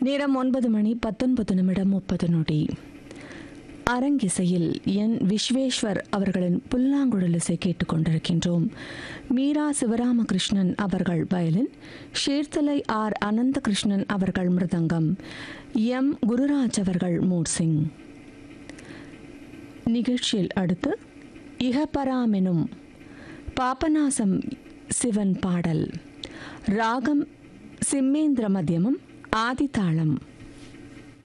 நேரம் ஒன்பது மணி பத்தொன்பது நிமிடம் முப்பது நொடி அரங்கிசையில் என் விஸ்வேஸ்வர் அவர்களின் புல்லாங்குழல் இசை கேட்டுக்கொண்டிருக்கின்றோம் மீரா சிவராமகிருஷ்ணன் அவர்கள் வயலின் ஷேர்தலை ஆர் அனந்தகிருஷ்ணன் அவர்கள் மிருதங்கம் எம் குருராஜ் அவர்கள் மூர்சிங் நிகழ்ச்சியில் அடுத்து இகபராமெனும் பாபநாசம் சிவன் பாடல் ராகம் சிம்மேந்திர மத்தியமம் ஆதிதாளம்